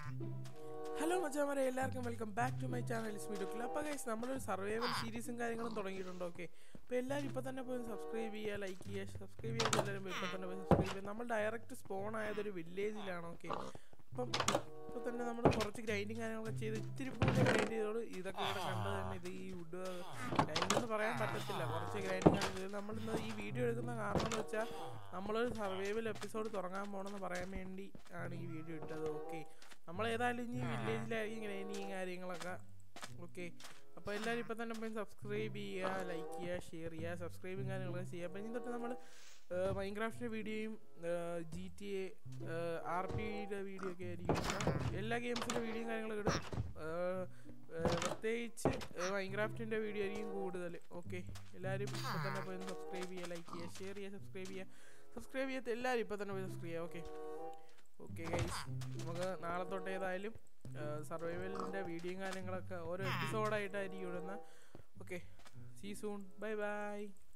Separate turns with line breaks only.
hello മച്ചാമാരെ എല്ലാവർക്കും welcome back to my channel സ്മീഡു അപ്പോൾ ഗൈസ് നമ്മളൊരു സർവൈവൽ സീരീസും കാര്യങ്ങളും തുടങ്ങിയിട്ടുണ്ട് ഓക്കെ അപ്പോൾ എല്ലാവരും ഇപ്പോൾ തന്നെ പോയി സബ്സ്ക്രൈബ് ചെയ്യുക ലൈക്ക് ചെയ്യുക സബ്സ്ക്രൈബ് ചെയ്യാൻ എല്ലാവരും പോയി ഇപ്പോൾ തന്നെ പോയി സബ്സ്ക്രൈബ് ചെയ്യുക നമ്മൾ ഡയറക്റ്റ് സ്പോൺ ആയതൊരു വില്ലേജിലാണ് ഓക്കെ അപ്പം ഇപ്പോൾ തന്നെ നമ്മൾ കുറച്ച് ഗ്രൈൻഡിങ് കാര്യങ്ങളൊക്കെ ചെയ്ത് ഇത്തിരി പോലെ ഗ്രൈൻഡ് ചെയ്തോളൂ ഇതൊക്കെ ഇവിടെ കണ്ടത് തന്നെ ഇത് ഈ വുഡ് ഗ്രൈൻഡ് എന്ന് പറയാൻ പറ്റത്തില്ല കുറച്ച് ഗ്രൈൻഡിങ് ആണ് ചെയ്തത് നമ്മളിന്ന് ഈ വീഡിയോ എടുക്കുന്ന കാരണം എന്ന് വെച്ചാൽ നമ്മളൊരു സർവൈവൽ എപ്പിസോഡ് തുടങ്ങാൻ പോകണമെന്ന് പറയാൻ വേണ്ടി ആണ് ഈ വീഡിയോ ഇട്ടത് ഓക്കെ നമ്മൾ ഏതായാലും ഇനി വില്ലേജിലായിരിക്കും ഗ്രൈൻഡിങ് കാര്യങ്ങളൊക്കെ ഓക്കെ അപ്പോൾ എല്ലാവരും ഇപ്പോൾ തന്നെ പോയി സബ്സ്ക്രൈബ് ചെയ്യുക ലൈക്ക് ചെയ്യുക ഷെയർ ചെയ്യുക സബ്സ്ക്രൈബും കാര്യങ്ങളൊക്കെ ചെയ്യുക അപ്പോൾ ഇനി തൊട്ട് നമ്മൾ മൈൻക്രാഫ്റ്റിൻ്റെ വീഡിയോയും ജി ടി എ ആർ പിയുടെ വീഡിയോ ഒക്കെ ആയിരിക്കും എല്ലാ ഗെയിംസിൻ്റെ വീഡിയോയും കാര്യങ്ങളൊക്കെ ഇടും ഏഹ്, ഏഹ്, പ്രത്യേകിച്ച് മൈൻക്രാഫ്റ്റിൻ്റെ വീഡിയോ ആയിരിക്കും കൂടുതൽ ഓക്കെ എല്ലാവരും ഇപ്പോൾ തന്നെ പോയി സബ്സ്ക്രൈബ് ചെയ്യുക ലൈക്ക് ചെയ്യുക ഷെയർ ചെയ്യുക സബ്സ്ക്രൈബ് ചെയ്യുക സബ്സ്ക്രൈബ് ചെയ്യാത്ത എല്ലാവരും ഇപ്പോൾ തന്നെ പോയി സബ്സ്ക്രൈബ് ചെയ്യുക ഓക്കെ ഓക്കെ ഗൈസ് നമുക്ക് നാളെ തൊട്ട് ഏതായാലും സർവൈവലിൻ്റെ വീഡിയോയും കാര്യങ്ങളൊക്കെ ഓരോ എപ്പിസോഡായിട്ടായിരിക്കും ഇടുന്നത് okay see soon bye by